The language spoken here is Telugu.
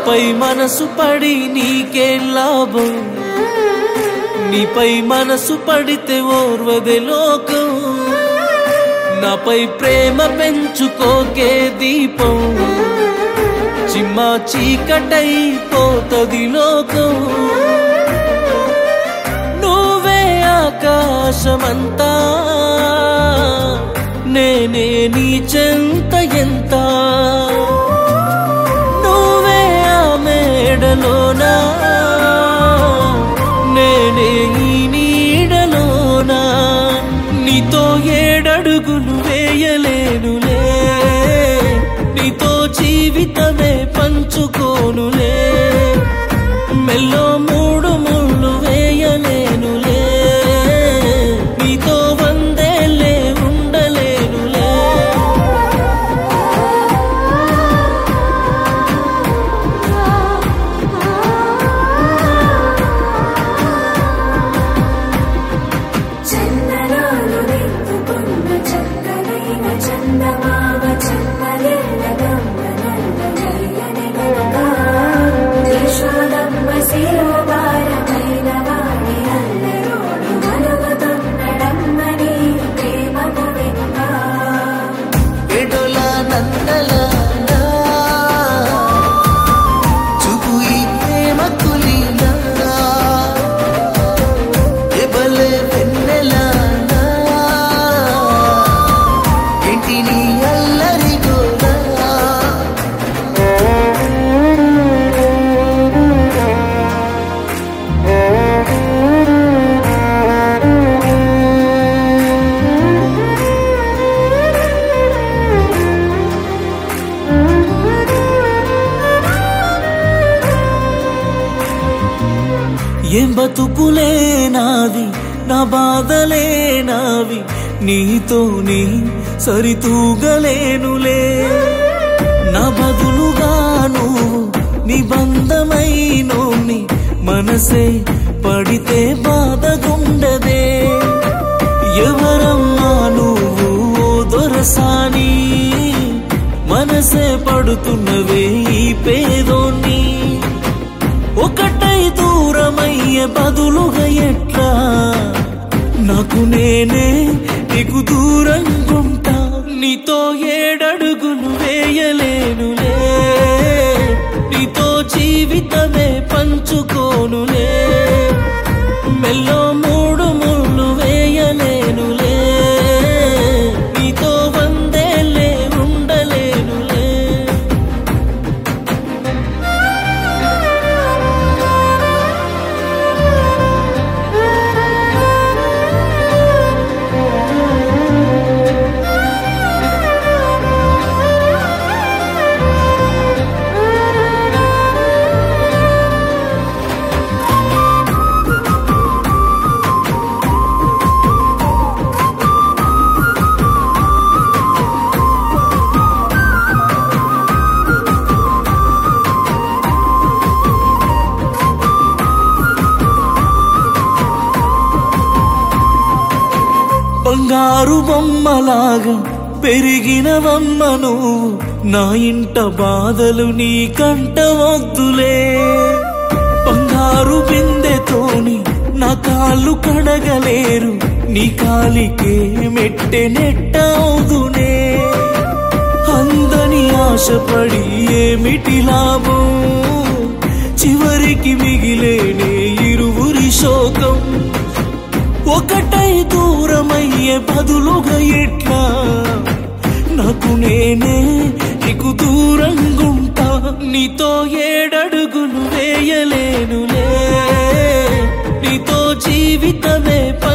నాపై మనసు పడి నీకేం లాభం నీపై మనసు పడితే ఓర్వదే లోకం నాపై ప్రేమ పెంచుకోకే దీపం చిమ్మా చీకటై పోతది లోకం నువ్వే ఆకాశమంతా నేనే నీ చెంత ఎంత నువ్వే ఆ మేడలోనా నేనే ఈ నీడలోనా నీతో ఏడడుగులు వేయలేనులే నీతో జీవితమే పంచుకోనులే మెల్లో మూడు ముళ్ళు వేయలేనులే నీతో వందేలే ఉండలేనులే చందనాలు నింపుకున్న చక్కనైన చందమామ చెమ్మలిల్ల గంగనల్ల జయని గనక యశోదమ్మ శిరోభారమైన వాడి అల్లరోడు మనుగుతున్నడమ్మ నీ ప్రేమకు వెనుక ఎడొల నందలానా చూపు ఈ ప్రేమ కులీనా ఎబలే వెన్నెలానా ఏంటి నీ అల్లరి గోలా ఏం బతుకులే నాది నా బాధలే నావి నీతో నీ సరితూగలేనులే నా బదులుగా నువ్వు నిబంధమైనోని మనసే పడితే బాధగుండదే ఎవరమ్మా నువ్వు ఓ దొరసాని మనసే పడుతున్నవే ఈ పేదోని ఒకటై దూరమయ్యే బదులుగా ఎట్లా నాకు నేనే నీకు దూరంగుంటా నీతో ఏడడుగులు వేయలేనులే నీతో జీవితమే పంచుకోనులే మెల్లో మూడు ముళ్ళు వేయలేనులే నీతో వందేలే ఉండలేనులే బంగారు బొమ్మలాగా పెరిగినవమ్మ నువ్వు నా ఇంట బాధలు నీ కంట వద్దులే బంగారు బిందెతోని నా కాళ్ళు కడగలేరు నీ కాలికే మెట్టె నెట్టవుదునే అందని ఆశపడి ఏమిటి లాభం చివరికి మిగిలేనే ఇరువురి శోకం ఒకటై దూరమయ్యే బదులుగా ఎట్లా నాకు నేనే నీకు దూరంగుంటా నీతో ఏడడుగులు వేయలేనులే నీతో జీవితమే